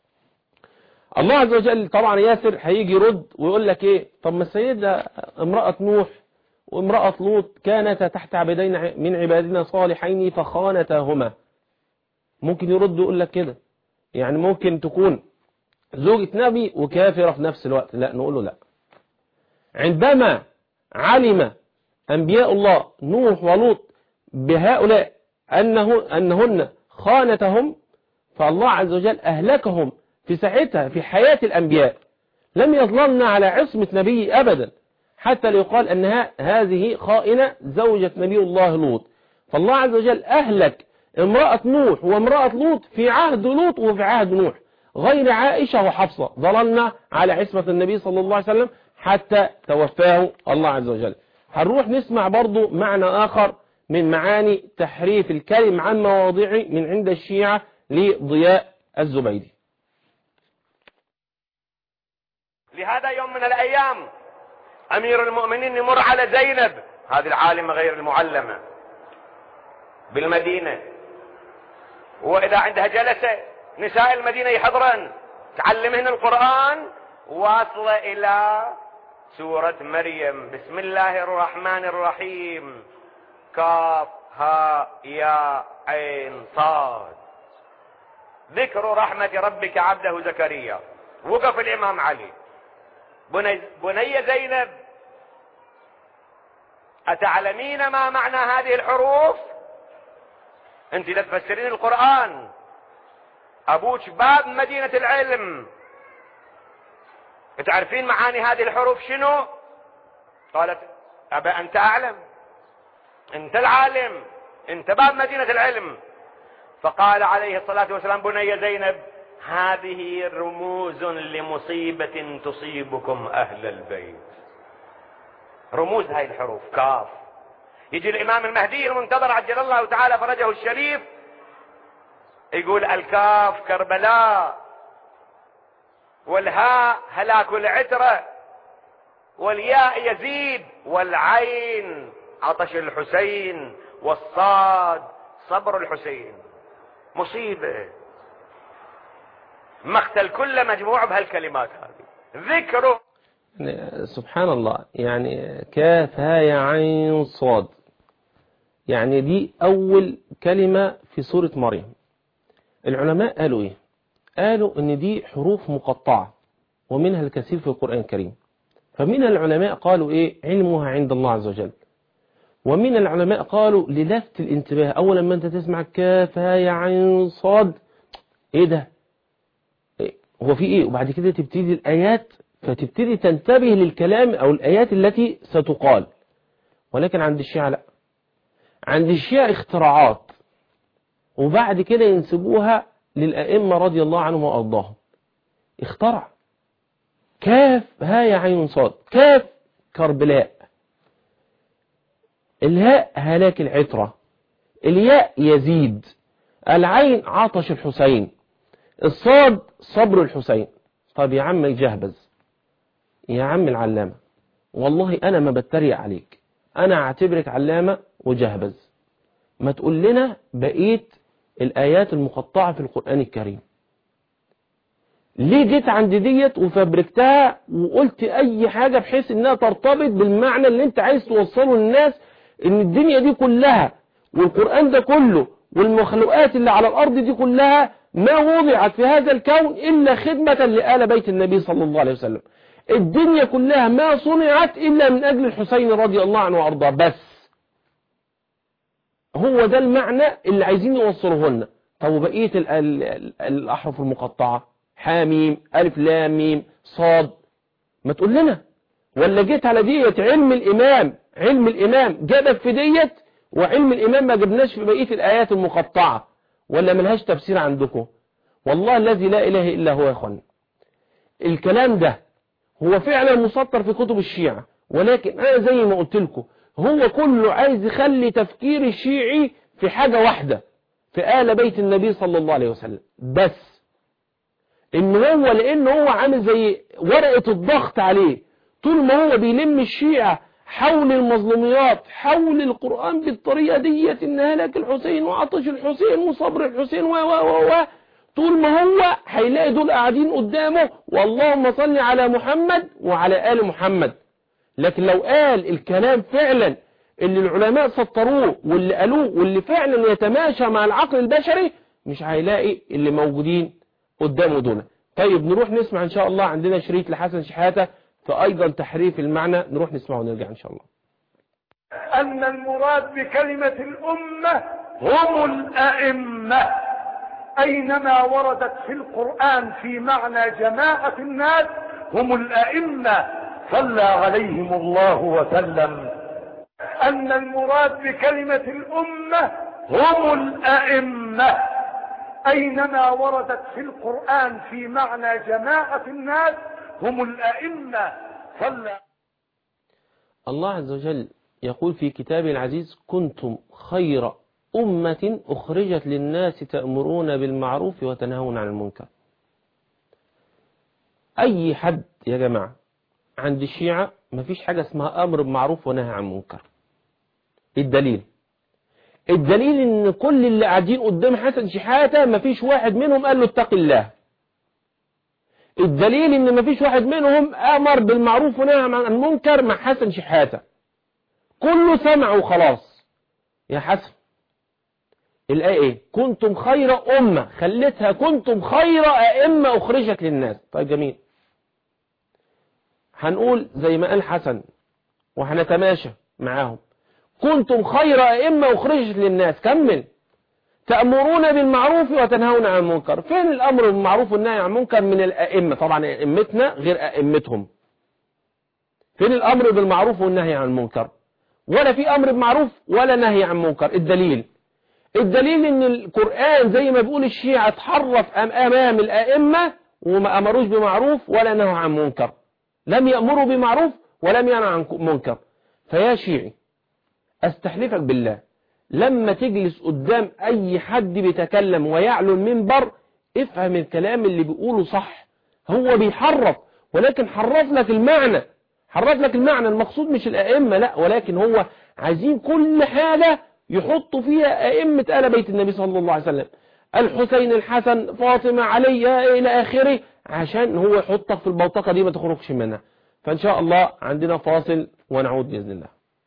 الله عز وجل طبعا ياسر هيجي يرد ويقول لك ايه طب ما السيدة امرأة نوح وامرأة لوط كانتا تحت عبدين من عبادنا صالحين فخانتاهما ممكن يرد ويقول لك كده يعني ممكن تكون زوجة نبي وكافرة في نفس الوقت لا نقول له لا عندما علم أنبياء الله نوح ولوط بهؤلاء أنه أنهن خانتهم فالله عز وجل أهلكهم في ساعتها في حياة الأنبياء لم يظللن على عصمة نبي أبدا حتى ليقال أنها هذه خائنة زوجة نبي الله لوط فالله عز وجل أهلك امرأة نوح وامرأة لوط في عهد لوط وفي عهد نوح غير عائشة وحفصة ظللنا على عصمة النبي صلى الله عليه وسلم حتى توفاه الله عز وجل هنروح نسمع برضو معنى آخر من معاني تحريف الكلم عن مواضعه من عند الشيعة لضياء الزبيدي لهذا يوم من الأيام أمير المؤمنين يمر على زينب هذه العالمة غير المعلمة بالمدينة وإذا عندها جلسة نساء المدينة يحضرن تعلمهن القرآن واصلة إلى سورة مريم بسم الله الرحمن الرحيم كاف ها يا عين صاد ذكر رحمة ربك عبده زكريا وقف الإمام علي بني, بني زينب أتعلمين ما معنى هذه الحروف انت لا تفسرين القرآن ابوك باب مدينة العلم تعرفين معاني هذه الحروف شنو قالت ابا انت اعلم انت العالم انت باب مدينة العلم فقال عليه الصلاة والسلام بني زينب هذه رموز لمصيبة تصيبكم اهل البيت رموز هاي الحروف كاف يجي الامام المهدي المنتظر عجل الله تعالى فرجه الشريف يقول الكاف كربلاء والهاء هلاك العترة والياء يزيد والعين عطش الحسين والصاد صبر الحسين مصيبة مقتل كل مجموع بهالكلمات هذه ذكره يعني سبحان الله يعني كاف هاي عين صاد يعني دي أول كلمة في سورة مريم العلماء قالوا إيه قالوا إن دي حروف مقطعة ومنها الكثير في القرآن الكريم فمن العلماء قالوا إيه علمها عند الله عز وجل ومن العلماء قالوا للفت الانتباه أولا ما أنت تسمع كاف هاي عين صاد إيه ده إيه هو في إيه وبعد كده تبتدي الآيات فتبتدي تنتبه للكلام أو الآيات التي ستقال ولكن عند الشيعة لا عند الشيعة اختراعات وبعد كده ينسبوها للأئمة رضي الله عنهم وأرضاهم اخترع كاف هاي عين صاد كاف كربلاء الهاء هلاك العترة الياء يزيد العين عطش الحسين الصاد صبر الحسين طب يا عم الجهبز يا عم العلامة والله أنا ما بتريق عليك أنا اعتبرك علامة وجهبز ما تقول لنا بقية الآيات المقطعة في القرآن الكريم ليه جيت عند ديت وفبركتها وقلت أي حاجة بحيث إنها ترتبط بالمعنى اللي أنت عايز توصله للناس إن الدنيا دي كلها والقرآن ده كله والمخلوقات اللي على الأرض دي كلها ما وضعت في هذا الكون إلا خدمة لآل بيت النبي صلى الله عليه وسلم الدنيا كلها ما صنعت إلا من أجل الحسين رضي الله عنه وأرضاه بس هو ده المعنى اللي عايزين يوصله لنا طب وبقية ال ال ال الأحرف المقطعة حاميم ألف لام ميم صاد ما تقول لنا ولا جيت على ديت علم الإمام علم الإمام جابك في ديت وعلم الإمام ما جبناش في بقية الآيات المقطعة ولا ملهاش تفسير عندكم والله الذي لا إله إلا هو يا أخوان الكلام ده هو فعلا مسطر في كتب الشيعة ولكن أنا زي ما قلت لكم هو كله عايز يخلي تفكير الشيعي في حاجة واحدة في آل بيت النبي صلى الله عليه وسلم بس ان هو لان هو عامل زي ورقة الضغط عليه طول ما هو بيلم الشيعة حول المظلوميات حول القرآن بالطريقة ديت ان هلاك الحسين وعطش الحسين وصبر الحسين و و و و طول ما هو هيلاقي دول قاعدين قدامه واللهم صل على محمد وعلى آل محمد لكن لو قال الكلام فعلا اللي العلماء سطروه واللي قالوه واللي فعلا يتماشى مع العقل البشري مش هيلاقي اللي موجودين قدامه دول طيب نروح نسمع ان شاء الله عندنا شريط لحسن شحاتة فايضا تحريف المعنى نروح نسمعه ونرجع ان شاء الله أن المراد بكلمة الأمة هم الأئمة أينما وردت في القرآن في معنى جماعة الناس هم الأئمة صلى عليهم الله وسلم أن المراد بكلمة الأمة هم الأئمة أينما وردت في القرآن في معنى جماعة الناس هم الأئمة صلى الله عز وجل يقول في كتابه العزيز كنتم خير أمة أخرجت للناس تأمرون بالمعروف وتنهون عن المنكر أي حد يا جماعة عند الشيعة مفيش حاجة اسمها أمر بمعروف ونهي عن منكر الدليل الدليل ان كل اللي قاعدين قدام حسن شحاتة مفيش واحد منهم قال له اتق الله الدليل ان مفيش واحد منهم امر بالمعروف ونهى عن المنكر مع حسن شحاتة كله سمع وخلاص يا حسن الآية ايه كنتم خير أمة خلتها كنتم خير أئمة أخرجت للناس طيب جميل هنقول زي ما قال حسن وهنتماشى معاهم كنتم خير أئمة أخرجت للناس كمل تأمرون بالمعروف وتنهون عن المنكر فين الأمر بالمعروف والنهي عن المنكر من الأئمة طبعا أئمتنا غير أئمتهم فين الأمر بالمعروف والنهي عن المنكر ولا في أمر بمعروف ولا نهي عن منكر الدليل الدليل ان القرآن زي ما بيقول الشيعة اتحرف أمام الأئمة وما أمروش بمعروف ولا نهوا عن منكر لم يأمروا بمعروف ولم ينهوا عن منكر فيا شيعي استحلفك بالله لما تجلس قدام أي حد بيتكلم ويعلو المنبر افهم الكلام اللي بيقوله صح هو بيحرف ولكن حرف لك المعنى حرف لك المعنى المقصود مش الأئمة لا ولكن هو عايزين كل حاجة يحطوا فيها أئمة آل بيت النبي صلى الله عليه وسلم الحسين الحسن فاطمة علي إلى آخره عشان هو يحطك في البوتقة دي ما تخرجش منها فإن شاء الله عندنا فاصل ونعود بإذن الله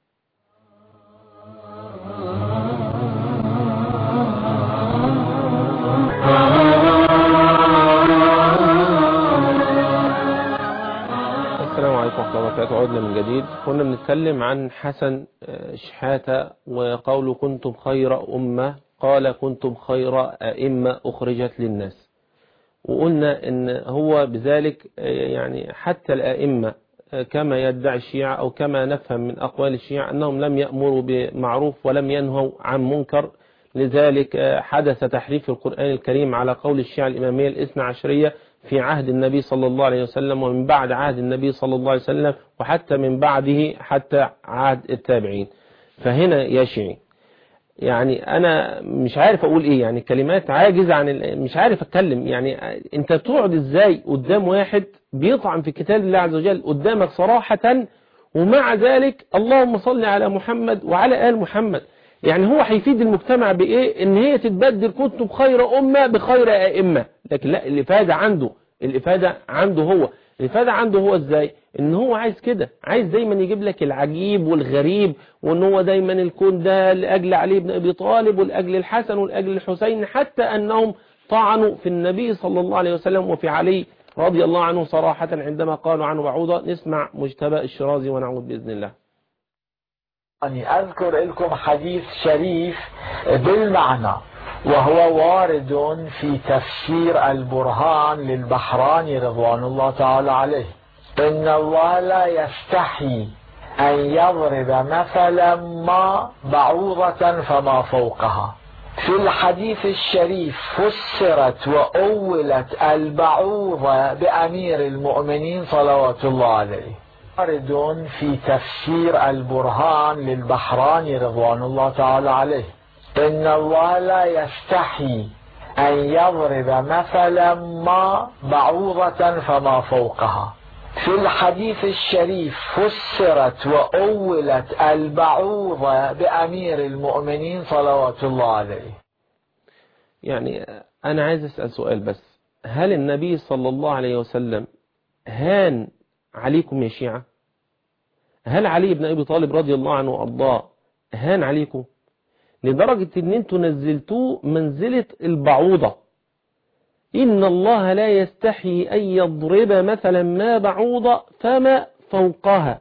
السلام عليكم ورحمة الله وبركاته عدنا من جديد كنا بنتكلم عن حسن شحاتة وقوله كنتم خير أمة قال كنتم خير أئمة أخرجت للناس وقلنا ان هو بذلك يعني حتى الأئمة كما يدعي الشيعة أو كما نفهم من أقوال الشيعة أنهم لم يأمروا بمعروف ولم ينهوا عن منكر لذلك حدث تحريف القرآن الكريم على قول الشيعة الإمامية الاثنى عشرية في عهد النبي صلى الله عليه وسلم ومن بعد عهد النبي صلى الله عليه وسلم وحتى من بعده حتى عهد التابعين فهنا يا شيعي يعني أنا مش عارف أقول إيه يعني كلمات عاجز عن مش عارف أتكلم يعني أنت بتقعد إزاي قدام واحد بيطعن في كتاب الله عز وجل قدامك صراحة ومع ذلك اللهم صل على محمد وعلى آل محمد يعني هو هيفيد المجتمع بإيه إن هي تتبدل كنتم خير أمة بخير أئمة لكن لا الإفادة عنده الإفادة عنده هو الإفادة عنده هو إزاي إن هو عايز كده عايز دايما يجيب لك العجيب والغريب وإن هو دايما الكون ده لأجل علي بن أبي طالب ولأجل الحسن ولأجل الحسين حتى أنهم طعنوا في النبي صلى الله عليه وسلم وفي علي رضي الله عنه صراحة عندما قالوا عنه بعوضة نسمع مجتبى الشرازي ونعود بإذن الله أني أذكر لكم حديث شريف بالمعنى وهو وارد في تفسير البرهان للبحراني رضوان الله تعالى عليه إن الله لا يستحي أن يضرب مثلا ما بعوضة فما فوقها في الحديث الشريف فسرت وأولت البعوضة بأمير المؤمنين صلوات الله عليه وارد في تفسير البرهان للبحراني رضوان الله تعالى عليه إن الله لا يستحي أن يضرب مثلا ما بعوضة فما فوقها في الحديث الشريف فسرت وأولت البعوضة بأمير المؤمنين صلوات الله عليه يعني أنا عايز أسأل سؤال بس هل النبي صلى الله عليه وسلم هان عليكم يا شيعة هل علي بن أبي طالب رضي الله عنه وأرضاه هان عليكم لدرجة ان انتوا نزلتوه منزلة البعوضة إن الله لا يستحي أن يضرب مثلا ما بعوضة فما فوقها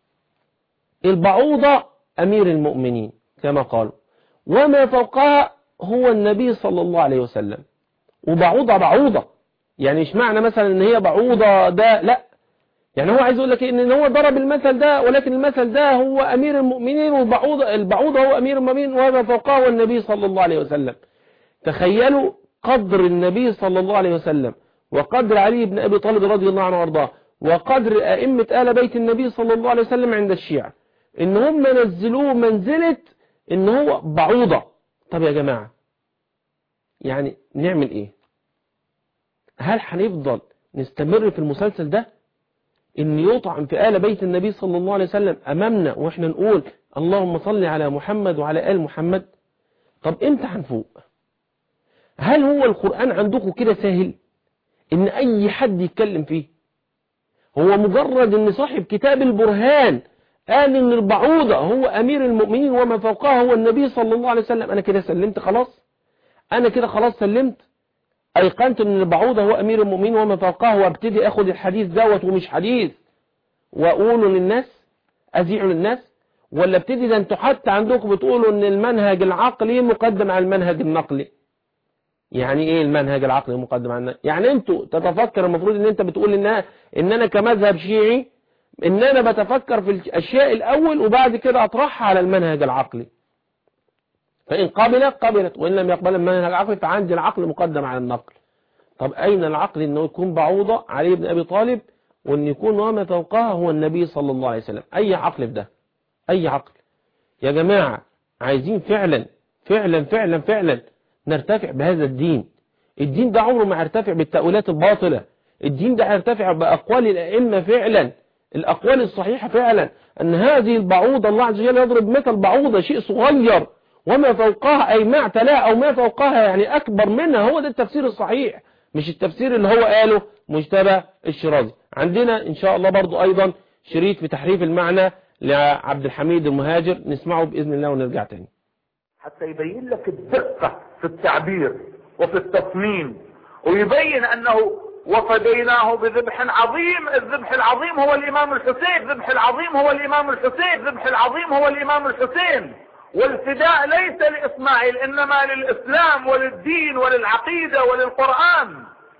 البعوضة أمير المؤمنين كما قالوا وما فوقها هو النبي صلى الله عليه وسلم وبعوضة بعوضة يعني مش معنى مثلا ان هي بعوضة ده لا يعني هو عايز يقول لك ان هو ضرب المثل ده ولكن المثل ده هو امير المؤمنين والبعوضة البعوضة هو امير المؤمنين وما فوقه هو النبي صلى الله عليه وسلم تخيلوا قدر النبي صلى الله عليه وسلم وقدر علي بن ابي طالب رضي الله عنه وارضاه وقدر ائمة آل بيت النبي صلى الله عليه وسلم عند الشيعة ان هم نزلوه منزلة ان هو بعوضة طب يا جماعة يعني نعمل ايه هل هنفضل نستمر في المسلسل ده ان يطعن في آل بيت النبي صلى الله عليه وسلم امامنا واحنا نقول اللهم صل على محمد وعلى آل محمد طب امتى هنفوق هل هو القرآن عندكم كده سهل ان اي حد يتكلم فيه هو مجرد ان صاحب كتاب البرهان قال ان البعوضة هو امير المؤمنين وما فوقها هو النبي صلى الله عليه وسلم انا كده سلمت خلاص انا كده خلاص سلمت ايقنت ان البعوضة هو امير المؤمنين وما فوقها وابتدي اخد الحديث دوت ومش حديث واقوله للناس اذيعه للناس ولا ابتدي ده انتوا حتى عندكم بتقولوا ان المنهج العقلي مقدم على المنهج النقلي يعني ايه المنهج العقلي مقدم على النقلي يعني انتوا تتفكر المفروض ان انت بتقول ان ان انا كمذهب شيعي ان انا بتفكر في الاشياء الاول وبعد كده اطرحها على المنهج العقلي فان قبلت قبلت وان لم يقبل المنهج العقلي فعندي العقل مقدم على النقل طب اين العقل انه يكون بعوضة علي بن ابي طالب وان يكون وما فوقها هو النبي صلى الله عليه وسلم اي عقل في ده اي عقل يا جماعة عايزين فعلا فعلا فعلا فعلا نرتفع بهذا الدين الدين ده عمره ما هيرتفع بالتأويلات الباطلة الدين ده هيرتفع بأقوال الأئمة فعلا الأقوال الصحيحة فعلا أن هذه البعوضة الله عز وجل يضرب مثل بعوضة شيء صغير وما فوقها أي ما اعتلاها أو ما فوقها يعني أكبر منها هو ده التفسير الصحيح مش التفسير اللي هو قاله مجتبى الشرازي عندنا إن شاء الله برضو أيضا شريط في تحريف المعنى لعبد الحميد المهاجر نسمعه بإذن الله ونرجع تاني حتى يبين لك الدقة في التعبير وفي التصميم ويبين أنه وفديناه بذبح عظيم الذبح العظيم هو الإمام الحسين الذبح العظيم هو الإمام الحسين الذبح العظيم هو الإمام الحسين والفداء ليس لإسماعيل إنما للإسلام وللدين وللعقيدة وللقرآن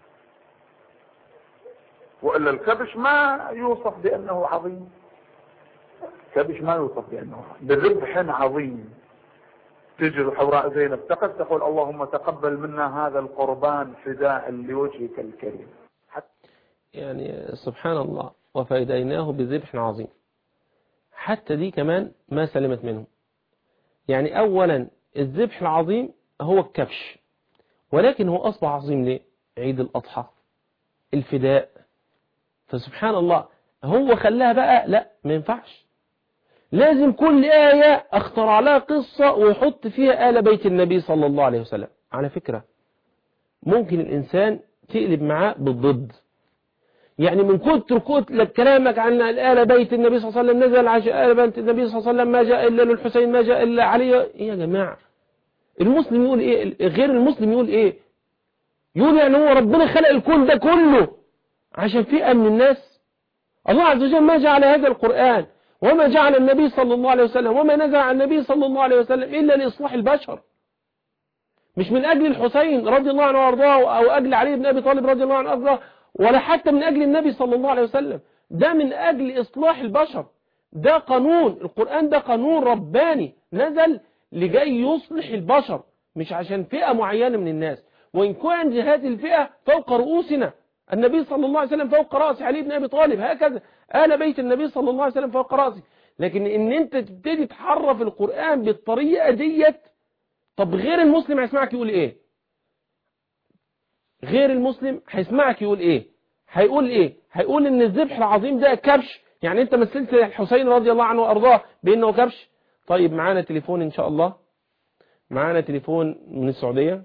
وإلا الكبش ما يوصف بأنه عظيم كبش ما يوصف بأنه عظيم بذبح عظيم تجي الحوراء زينب تقف تقول اللهم تقبل منا هذا القربان فداء لوجهك الكريم يعني سبحان الله وفيديناه بذبح عظيم حتى دي كمان ما سلمت منه يعني أولا الذبح العظيم هو الكبش ولكن هو أصبح عظيم ليه عيد الأضحى الفداء فسبحان الله هو خلاها بقى لا ما ينفعش لازم كل آية اخترع لها قصة ويحط فيها آل بيت النبي صلى الله عليه وسلم على فكرة ممكن الإنسان تقلب معاه بالضد يعني من كتر كتلة كلامك عن آل بيت النبي صلى الله عليه وسلم نزل عشان آل بيت النبي صلى الله عليه وسلم ما جاء إلا للحسين ما جاء إلا علي إيه يا جماعة المسلم يقول إيه غير المسلم يقول إيه يقول يعني هو ربنا خلق الكون ده كله عشان فئة من الناس الله عز وجل ما جعل هذا القرآن وما جعل النبي صلى الله عليه وسلم وما نزل عن النبي صلى الله عليه وسلم إلا لإصلاح البشر مش من أجل الحسين رضي الله عنه وارضاه أو أجل علي بن أبي طالب رضي الله عنه وارضاه ولا حتى من أجل النبي صلى الله عليه وسلم ده من أجل إصلاح البشر ده قانون القرآن ده قانون رباني نزل لجاي يصلح البشر مش عشان فئة معينة من الناس وإن كان هذه الفئة فوق رؤوسنا النبي صلى الله عليه وسلم فوق رأس علي بن أبي طالب هكذا آل بيت النبي صلى الله عليه وسلم فوق رأسي لكن ان انت تبتدي تحرف القرآن بالطريقة ديت طب غير المسلم هيسمعك يقول ايه غير المسلم هيسمعك يقول ايه هيقول ايه هيقول ان الذبح العظيم ده كبش يعني انت مثلت الحسين رضي الله عنه وارضاه بانه كبش طيب معانا تليفون ان شاء الله معانا تليفون من السعودية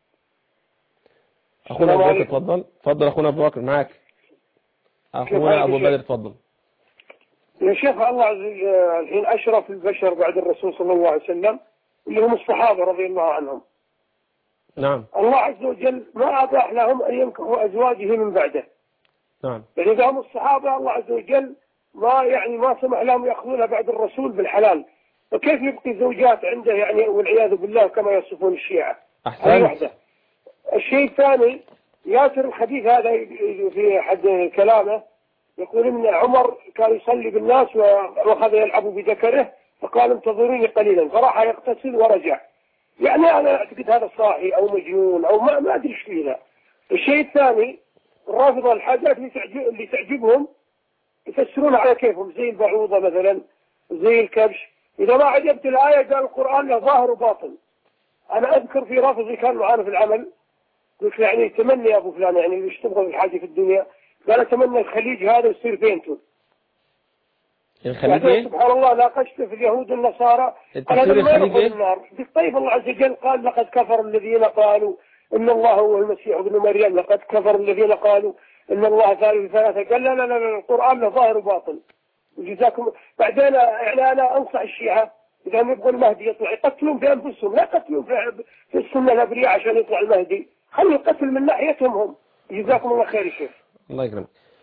اخونا ابو بكر اتفضل اتفضل اخونا ابو بكر معاك اخونا ابو بدر اتفضل يا شيخ الله عز وجل الحين أشرف البشر بعد الرسول صلى الله عليه وسلم اللي هم الصحابة رضي الله عنهم نعم الله عز وجل ما أباح لهم أن ينكحوا أزواجه من بعده نعم يعني قاموا الصحابة الله عز وجل ما يعني ما سمح لهم يأخذونها بعد الرسول بالحلال فكيف يبقي زوجات عنده يعني والعياذ بالله كما يصفون الشيعة هذه واحدة الشيء الثاني ياسر الحديث هذا في حد كلامه يقول ان عمر كان يصلي بالناس واخذ يلعب بذكره فقال انتظروني قليلا فراح يغتسل ورجع يعني انا اعتقد هذا صاحي او مجنون او ما ما ادري ايش فيه ذا الشيء الثاني الرافضه الحاجات اللي تعجب اللي تعجبهم يفسرون على كيفهم زي البعوضه مثلا زي الكبش اذا ما عجبت الايه قال القران له ظاهر وباطن انا اذكر في رافضي كان معانا في العمل قلت له يعني تمني يا ابو فلان يعني ايش تبغى في حاجه في الدنيا قال اتمنى الخليج هذا يصير بينتون الخليج ايه؟ سبحان الله ناقشت في اليهود والنصارى التفسير الخليج ايه؟ النار طيب الله عز وجل قال لقد كفر الذين قالوا ان الله هو المسيح ابن مريم لقد كفر الذين قالوا ان الله ثالث ثلاثة قال لا لا لا, لا القرآن له ظاهر وباطن جزاكم بعدين يعني انا انصح الشيعة اذا يبغوا المهدي يطلع يقتلون في انفسهم لا يقتلون في السنة الابرياء عشان يطلع المهدي خلوا القتل من ناحيتهم هم جزاكم الله خير يا شيخ الله يكرمك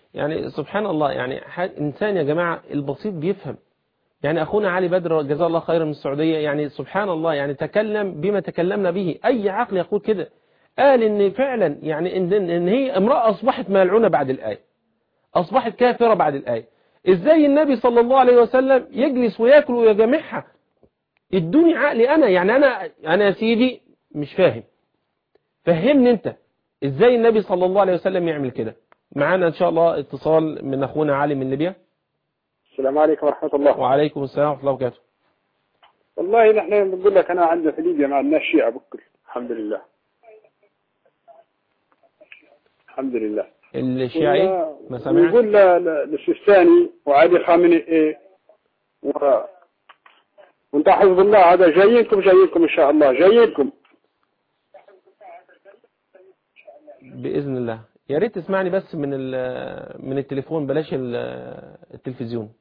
يعني سبحان الله يعني إنسان يا جماعة البسيط بيفهم يعني أخونا علي بدر جزاه الله خيرا من السعودية يعني سبحان الله يعني تكلم بما تكلمنا به أي عقل يقول كده قال إن فعلا يعني إن, إن هي امرأة أصبحت ملعونة بعد الآية أصبحت كافرة بعد الآية إزاي النبي صلى الله عليه وسلم يجلس ويأكل ويجمعها ادوني عقلي أنا يعني أنا أنا يا سيدي مش فاهم فهمني أنت إزاي النبي صلى الله عليه وسلم يعمل كده معانا إن شاء الله اتصال من أخونا علي من ليبيا السلام عليكم ورحمة الله وعليكم السلام ورحمة الله وبركاته والله نحن بنقول لك أنا عندنا في ليبيا مع الناس شيعة بكل الحمد لله الحمد لله الشيعي ما سمعت نقول للسيستاني وعلي خامنئي إيه و... وانت حزب الله هذا جايينكم جايينكم ان شاء الله جايينكم بإذن الله يا ريت تسمعني بس من من التليفون بلاش التلفزيون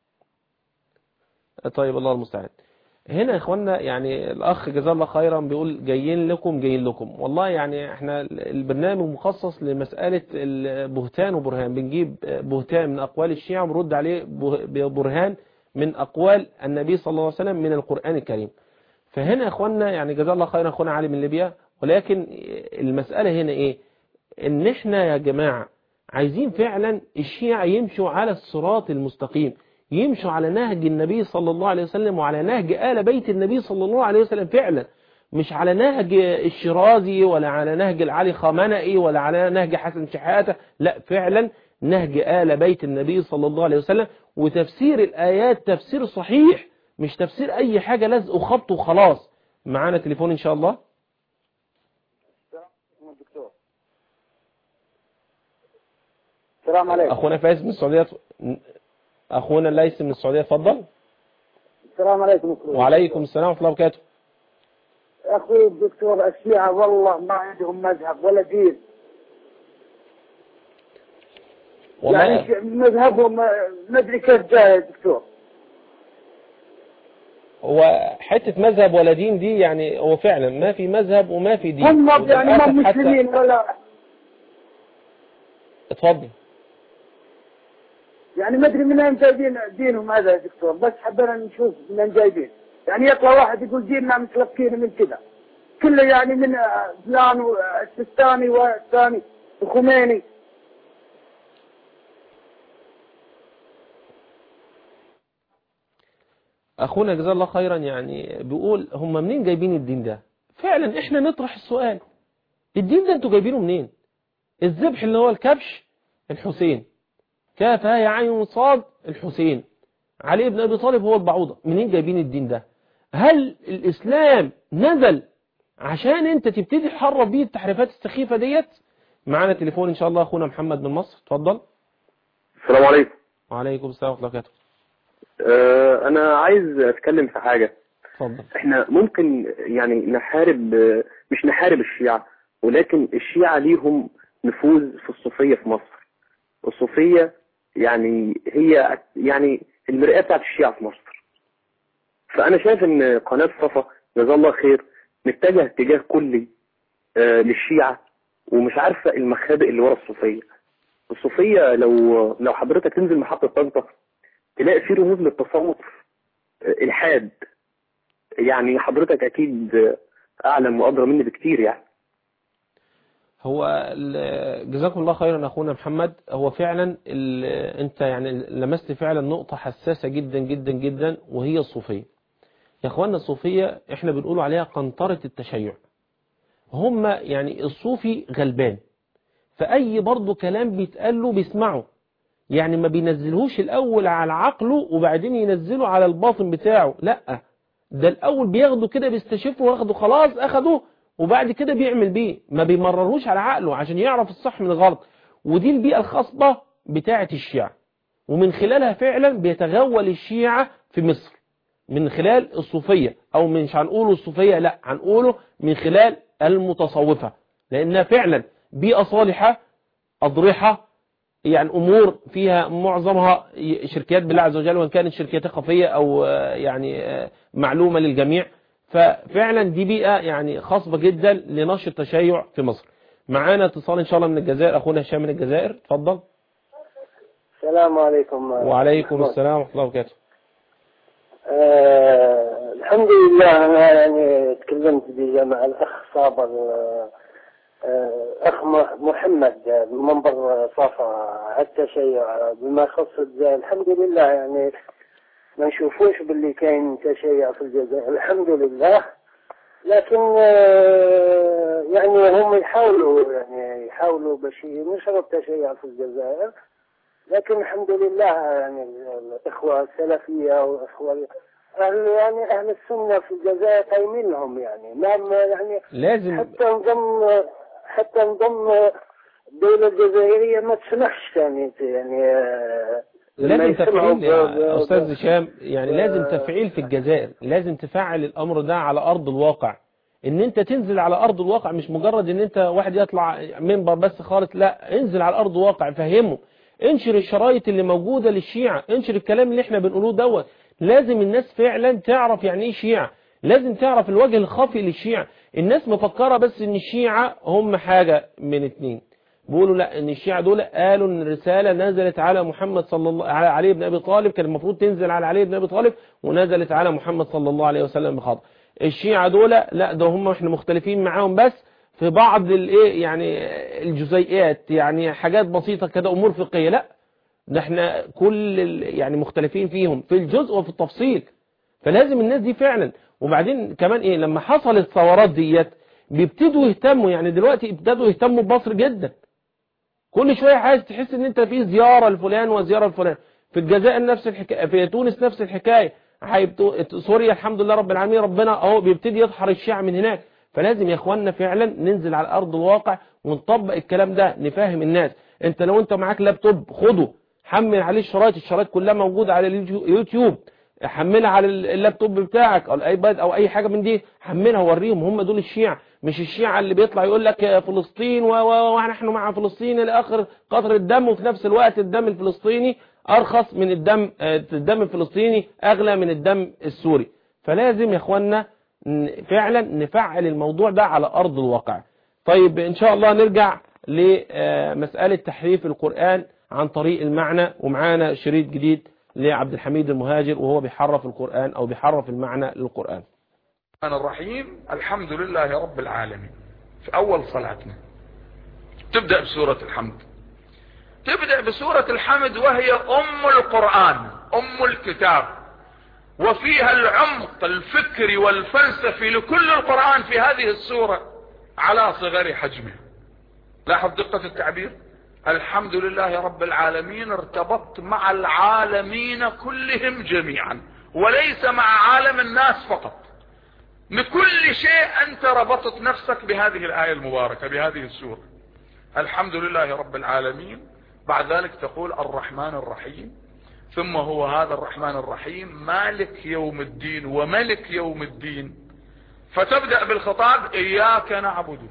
طيب الله المستعان هنا يا اخوانا يعني الاخ جزاه الله خيرا بيقول جايين لكم جايين لكم والله يعني احنا البرنامج مخصص لمسألة البهتان وبرهان بنجيب بهتان من اقوال الشيعة ونرد عليه برهان من اقوال النبي صلى الله عليه وسلم من القرآن الكريم فهنا يا اخوانا يعني جزاه الله خيرا اخونا علي من ليبيا ولكن المسألة هنا ايه ان احنا يا جماعة عايزين فعلا الشيعة يمشوا على الصراط المستقيم يمشوا على نهج النبي صلى الله عليه وسلم وعلى نهج آل بيت النبي صلى الله عليه وسلم فعلا مش على نهج الشرازي ولا على نهج العلي خامنئي ولا على نهج حسن شحاتة لا فعلا نهج آل بيت النبي صلى الله عليه وسلم وتفسير الآيات تفسير صحيح مش تفسير أي حاجة لزق وخبط وخلاص معانا تليفون إن شاء الله السلام عليكم أخونا فايز من السعودية أخونا ليس من السعودية اتفضل السلام عليكم وعليكم السلام ورحمة الله وبركاته أخوي الدكتور الشيعة والله ما عندهم مذهب ولا دين والله يعني مذهبهم ما ادري كيف جاي يا دكتور هو حتة مذهب ولا دين دي يعني هو فعلا ما في مذهب وما في دين هم يعني ما مسلمين ولا اتفضل يعني ما ادري من وين جايبين دينهم هذا يا دكتور بس حبينا نشوف من وين جايبين يعني يطلع واحد يقول ديننا متلقين من كذا كله يعني من فلان والسيستاني والثاني الخميني اخونا جزاه الله خيرا يعني بيقول هم منين جايبين الدين ده فعلا احنا نطرح السؤال الدين ده انتوا جايبينه منين الذبح اللي هو الكبش الحسين كاف هاي عين صاد الحسين علي بن أبي طالب هو البعوضة منين جايبين الدين ده هل الإسلام نزل عشان انت تبتدي تحرف بيه التحريفات السخيفة ديت معانا تليفون إن شاء الله أخونا محمد من مصر اتفضل السلام عليكم وعليكم السلام ورحمة الله وبركاته أه أنا عايز أتكلم في حاجة اتفضل احنا ممكن يعني نحارب مش نحارب الشيعة ولكن الشيعة ليهم نفوذ في الصوفية في مصر الصوفية يعني هي يعني المرآة بتاعت الشيعة في مصر فأنا شايف إن قناة صفا جزاه الله خير متجه اتجاه كلي آه للشيعة ومش عارفة المخابئ اللي ورا الصوفية الصوفية لو لو حضرتك تنزل محطة طنطا تلاقي في رموز للتصوف آه الحاد يعني حضرتك أكيد أعلم وأدرى مني بكتير يعني هو جزاكم الله خيرا اخونا محمد هو فعلا انت يعني لمست فعلا نقطة حساسة جدا جدا جدا وهي الصوفية يا اخوانا الصوفية احنا بنقول عليها قنطرة التشيع هم يعني الصوفي غلبان فأي برضه كلام بيتقال له بيسمعه يعني ما بينزلهوش الأول على عقله وبعدين ينزله على الباطن بتاعه لا ده الأول بياخده كده بيستشفه واخده خلاص أخده وبعد كده بيعمل بيه ما بيمررهوش على عقله عشان يعرف الصح من الغلط ودي البيئة الخاصة بتاعة الشيعة ومن خلالها فعلا بيتغول الشيعة في مصر من خلال الصوفية او مش هنقوله الصوفية لا هنقوله من خلال المتصوفة لانها فعلا بيئة صالحة اضرحة يعني امور فيها معظمها شركات بالله عز وجل وان كانت شركات خفية او يعني معلومة للجميع ففعلا دي بيئة يعني خاصبة جدا لنشر التشيع في مصر معانا اتصال ان شاء الله من الجزائر اخونا هشام من الجزائر اتفضل السلام عليكم وعليكم السلام ورحمة الله وبركاته آه الحمد لله أنا يعني تكلمت بجمع الأخ صابر آه آه، أخ محمد منبر صفا التشيع بما يخص الحمد لله يعني ما نشوفوش باللي كاين تشيع في الجزائر الحمد لله لكن آه، يعني هم يحاولوا يعني يحاولوا باش ينشروا التشيع في الجزائر لكن الحمد لله يعني الإخوة السلفية والإخوة أهل يعني أهل السنة في الجزائر قايمين لهم يعني ما يعني لازم حتى نظم حتى نظم الدولة الجزائرية ما تسمحش ثاني يعني لازم تفعيل يا أستاذ هشام يعني لازم تفعيل في الجزائر لازم تفعل الأمر ده على أرض الواقع ان انت تنزل على ارض الواقع مش مجرد ان انت واحد يطلع منبر بس خالص لا انزل على ارض الواقع فهمه انشر الشرايط اللي موجودة للشيعة انشر الكلام اللي احنا بنقوله دوت لازم الناس فعلا تعرف يعني ايه شيعة لازم تعرف الوجه الخفي للشيعة الناس مفكرة بس ان الشيعة هم حاجة من اتنين بيقولوا لا ان الشيعة دول قالوا ان الرسالة نزلت على محمد صلى الله على علي بن ابي طالب كان المفروض تنزل على علي بن ابي طالب ونزلت على محمد صلى الله عليه وسلم بخطأ الشيعة دول لا ده هم احنا مختلفين معاهم بس في بعض الايه يعني الجزيئات يعني حاجات بسيطة كده امور فقهيه لا ده احنا كل يعني مختلفين فيهم في الجزء وفي التفصيل فلازم الناس دي فعلا وبعدين كمان ايه لما حصل الثورات ديت بيبتدوا يهتموا يعني دلوقتي ابتدوا يهتموا بمصر جدا كل شوية عايز تحس ان انت في زيارة لفلان وزيارة لفلان في الجزائر نفس الحكاية في تونس نفس الحكاية سوريا الحمد لله رب العالمين ربنا اهو بيبتدي يظهر الشيعة من هناك فلازم يا اخواننا فعلا ننزل على ارض الواقع ونطبق الكلام ده نفهم الناس انت لو انت معاك لابتوب خده حمل عليه الشرايط الشرايط كلها موجودة على اليوتيوب حملها على اللابتوب بتاعك او الايباد او اي حاجة من دي حملها وريهم هم دول الشيعة مش الشيعة اللي بيطلع يقول لك فلسطين ونحن مع فلسطين لاخر قطر الدم وفي نفس الوقت الدم الفلسطيني ارخص من الدم الدم الفلسطيني اغلى من الدم السوري فلازم يا اخوانا فعلا نفعل الموضوع ده على ارض الواقع طيب ان شاء الله نرجع لمسألة تحريف القرآن عن طريق المعنى ومعانا شريط جديد لعبد الحميد المهاجر وهو بيحرف القرآن او بيحرف المعنى للقرآن الرحمن الرحيم الحمد لله رب العالمين في اول صلاتنا تبدأ بسورة الحمد تبدأ بسورة الحمد وهي ام القرآن ام الكتاب وفيها العمق الفكري والفلسفي لكل القرآن في هذه السورة على صغر حجمه لاحظ دقة التعبير الحمد لله رب العالمين ارتبطت مع العالمين كلهم جميعا وليس مع عالم الناس فقط لكل شيء انت ربطت نفسك بهذه الآية المباركة بهذه السورة الحمد لله رب العالمين بعد ذلك تقول الرحمن الرحيم ثم هو هذا الرحمن الرحيم مالك يوم الدين وملك يوم الدين فتبدأ بالخطاب إياك نعبد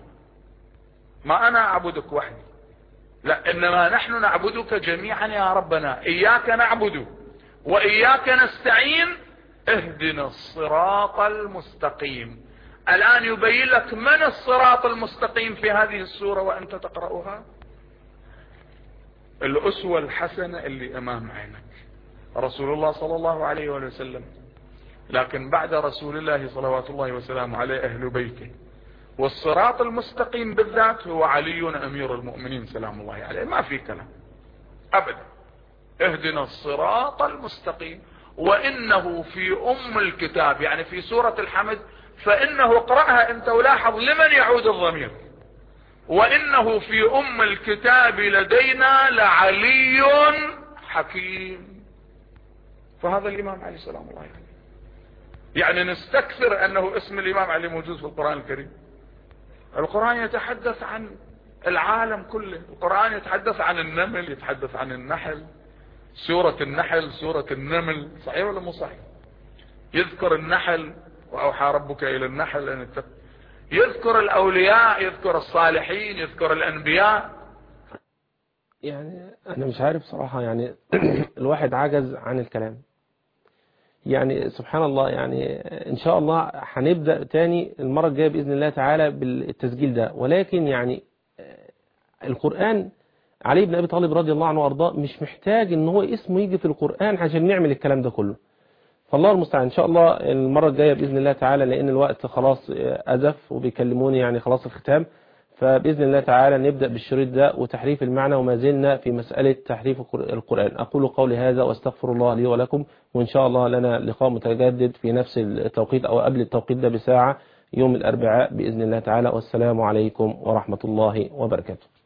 ما أنا أعبدك وحدي لا إنما نحن نعبدك جميعا يا ربنا إياك نعبد وإياك نستعين اهدنا الصراط المستقيم الآن يبين لك من الصراط المستقيم في هذه السورة وأنت تقرأها الأسوة الحسنة اللي أمام عينك رسول الله صلى الله عليه وسلم لكن بعد رسول الله صلوات الله وسلامه عليه أهل بيته والصراط المستقيم بالذات هو علي أمير المؤمنين سلام الله عليه ما في كلام أبدا اهدنا الصراط المستقيم وإنه في أم الكتاب يعني في سورة الحمد فإنه اقرأها أنت ولاحظ لمن يعود الضمير وإنه في أم الكتاب لدينا لعلي حكيم فهذا الإمام علي سلام الله عليه يعني نستكثر أنه اسم الإمام علي موجود في القرآن الكريم القرآن يتحدث عن العالم كله القرآن يتحدث عن النمل يتحدث عن النحل سورة النحل سورة النمل صحيح ولا مو صحيح يذكر النحل وأوحى ربك إلى النحل أن يذكر الأولياء يذكر الصالحين يذكر الأنبياء يعني أنا مش عارف صراحة يعني الواحد عجز عن الكلام يعني سبحان الله يعني إن شاء الله هنبدأ تاني المرة الجاية بإذن الله تعالى بالتسجيل ده ولكن يعني القرآن علي بن أبي طالب رضي الله عنه وأرضاه مش محتاج ان هو اسمه يجي في القرآن عشان نعمل الكلام ده كله فالله المستعان ان شاء الله المرة الجاية بإذن الله تعالى لأن الوقت خلاص أزف وبيكلموني يعني خلاص الختام فبإذن الله تعالى نبدأ بالشريط ده وتحريف المعنى وما زلنا في مسألة تحريف القرآن أقول قولي هذا واستغفر الله لي ولكم وإن شاء الله لنا لقاء متجدد في نفس التوقيت أو قبل التوقيت ده بساعة يوم الأربعاء بإذن الله تعالى والسلام عليكم ورحمة الله وبركاته